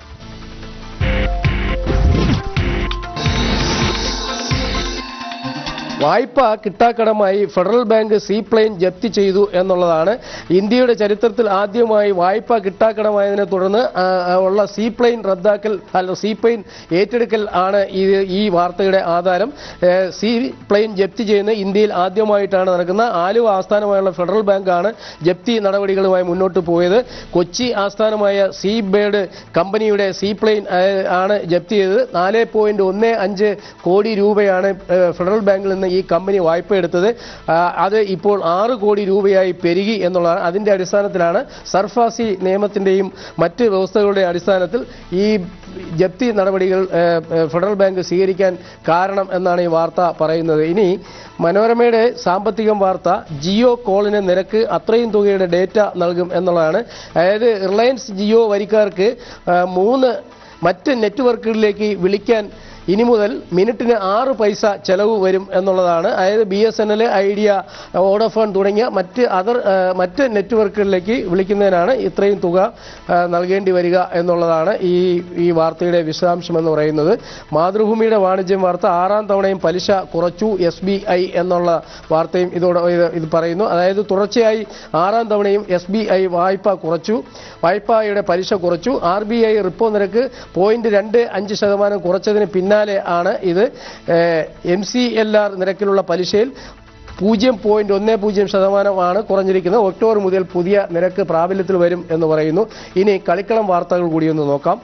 വായ്പ കിട്ടാക്കടമായി ഫെഡറൽ ബാങ്ക് സീപ്ലെയിൻ ജപ്തി ചെയ്തു എന്നുള്ളതാണ് ഇന്ത്യയുടെ ചരിത്രത്തിൽ ആദ്യമായി വായ്പ കിട്ടാക്കടമായതിനെ തുടർന്ന് ആ, ആ, ഉള്ള സീപ്ലെയിൻ റദ്ദാക്കൽ അല്ല സീപ്ലെയിൻ ഏറ്റെടുക്കൽ ആണ് ഈ ഈ വാർത്തയുടെ ആധാരം ഏ, സീപ്ലെയിൻ ജപ്തി ചെയ്യുന്ന ഇന്ത്യയിൽ ആദ്യമായിട്ടാണ് നടക്കുന്ന ആലുവ ആസ്ഥാനമായുള്ള ഫെഡറൽ ബാങ്കാണ് ജപ്തി നടപടികളുമായി മുന്നോട്ട് പോയത് കൊച്ചി ആസ്ഥാനമായ സീ ബേഡ് കമ്പനിയുടെ സീപ്ലെയിൻ ആ, ആണ് ജപ്തി ചെയ്തത് നാല് പോയിന്റ് ഒന്ന് അഞ്ച് കോടി രൂപയാണ് ഏ, ഫെഡറൽ ബാങ്കിൽ നിന്ന് ഈ കമ്പനി വായ്പ എടുത്തത് ആ, അത് ഇപ്പോൾ ആറ് കോടി രൂപയായി പെരുകി എന്നുള്ളതാണ് അതിന്റെ അടിസ്ഥാനത്തിലാണ് സർഫാസി നിയമത്തിന്റെയും മറ്റ് വ്യവസ്ഥകളുടെ അടിസ്ഥാനത്തിൽ ഈ ജപ്തി നടപടികൾ ഏ, ഏ, ഫെഡറൽ ബാങ്ക് സ്വീകരിക്കാൻ കാരണം എന്നാണ് ഈ വാർത്ത പറയുന്നത് ഇനി മനോരമയുടെ സാമ്പത്തികം വാർത്ത ജിയോ കോളിന് നിരക്ക് അത്രയും തുകയുടെ ഡേറ്റ നൽകും എന്നുള്ളതാണ് അതായത് റിലയൻസ് ജിയോ വരിക്കാർക്ക് ആ, മൂന്ന് മറ്റ് നെറ്റ്വർക്കുകളിലേക്ക് വിളിക്കാൻ ഇനി മുതൽ മിനിറ്റിന് ആറ് പൈസ ചെലവ് വരും എന്നുള്ളതാണ് അതായത് B S N L Idea Vodafone തുടങ്ങിയ മറ്റ് അതർ ആ, മറ്റ് നെറ്റ്വർക്കുകളിലേക്ക് വിളിക്കുന്നതിനാണ് ഇത്രയും തുക ആ, നൽകേണ്ടി വരിക എന്നുള്ളതാണ് ഈ ഈ വാർത്തയുടെ വിശദാംശം എന്ന് പറയുന്നത് മാതൃഭൂമിയുടെ വാണിജ്യം വാർത്ത ആറാം തവണയും പലിശ കുറച്ചു എസ് ബി ഐ എന്നുള്ള വാർത്തയും ഇതോടെ ഇത് ഇത് പറയുന്നു അതായത് തുടർച്ചയായി ആറാം തവണയും എസ് ബി ഐ വായ്പ കുറച്ചു വായ്പയുടെ പലിശ കുറച്ചു ആർ ബി ഐ റിപ്പോ നിരക്ക് പോയിന്റ് രണ്ട് അഞ്ച് ശതമാനം കുറച്ചതിന് പിന്നാലെ ആണ് ഇത് എം സി എൽ ആർ നിരക്കിലുള്ള പലിശയിൽ പൂജ്യം പോയിന്റ് ഒന്ന് പൂജ്യം ശതമാനമാണ് കുറഞ്ഞിരിക്കുന്നത് ഒക്ടോബർ മുതൽ പുതിയ നിരക്ക് പ്രാബല്യത്തിൽ വരും എന്ന് പറയുന്നു ഇനി കളിക്കളം വാർത്തകൾ കൂടി ഒന്ന് നോക്കാം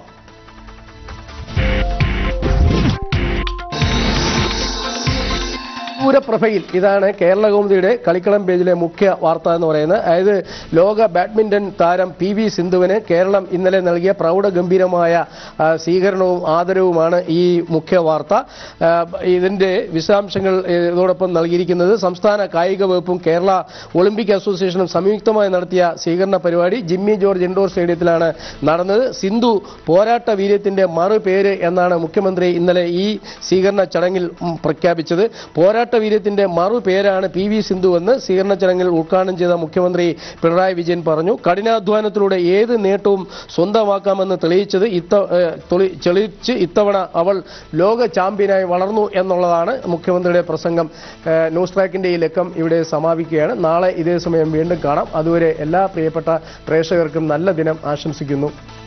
പൂരപ്രഭയിൽ ഇതാണ് കേരള കൗമുദിയുടെ കളിക്കളം പേജിലെ മുഖ്യ വാർത്ത എന്ന് പറയുന്നത് അതായത് ലോക ബാഡ്മിന്റൺ താരം പി വി സിന്ധുവിന് കേരളം ഇന്നലെ നൽകിയ പ്രൗഢഗംഭീരമായ ആ, സ്വീകരണവും ആദരവുമാണ് ഈ മുഖ്യ വാർത്ത ആ, ഇതിന്റെ വിശദാംശങ്ങൾ ഏ, ഇതോടൊപ്പം നൽകിയിരിക്കുന്നത് സംസ്ഥാന കായിക വകുപ്പും കേരള ഒളിമ്പിക് അസോസിയേഷനും സംയുക്തമായി നടത്തിയ സ്വീകരണ പരിപാടി ജിമ്മി ജോർജ് ഇൻഡോർ സ്റ്റേഡിയത്തിലാണ് നടന്നത് സിന്ധു പോരാട്ട വീര്യത്തിന്റെ മറുപേര് എന്നാണ് മുഖ്യമന്ത്രി ഇന്നലെ ഈ സ്വീകരണ ചടങ്ങിൽ ഉം, പ്രഖ്യാപിച്ചത് പോരാട്ട വീര്യത്തിന്റെ മറുപേരാണ് പി വി സിന്ധു എന്ന് സ്വീകരണ ചടങ്ങിൽ ഉദ്ഘാടനം ചെയ്ത മുഖ്യമന്ത്രി പിണറായി വിജയൻ പറഞ്ഞു കഠിനാധ്വാനത്തിലൂടെ ഏത് നേട്ടവും സ്വന്തമാക്കാമെന്ന് തെളിയിച്ചത് ഇത്ത ഏഹ്, തെളി- തെളിയിച്ച് ഇത്തവണ അവൾ ലോക ചാമ്പ്യനായി വളർന്നു എന്നുള്ളതാണ് മുഖ്യമന്ത്രിയുടെ പ്രസംഗം ഏഹ്, ന്യൂസ് ട്രാക്കിന്റെ ഈ ലക്കം ഇവിടെ സമാപിക്കുകയാണ് നാളെ ഇതേ സമയം വീണ്ടും കാണാം അതുവരെ എല്ലാ പ്രിയപ്പെട്ട പ്രേക്ഷകർക്കും നല്ല ദിനം ആശംസിക്കുന്നു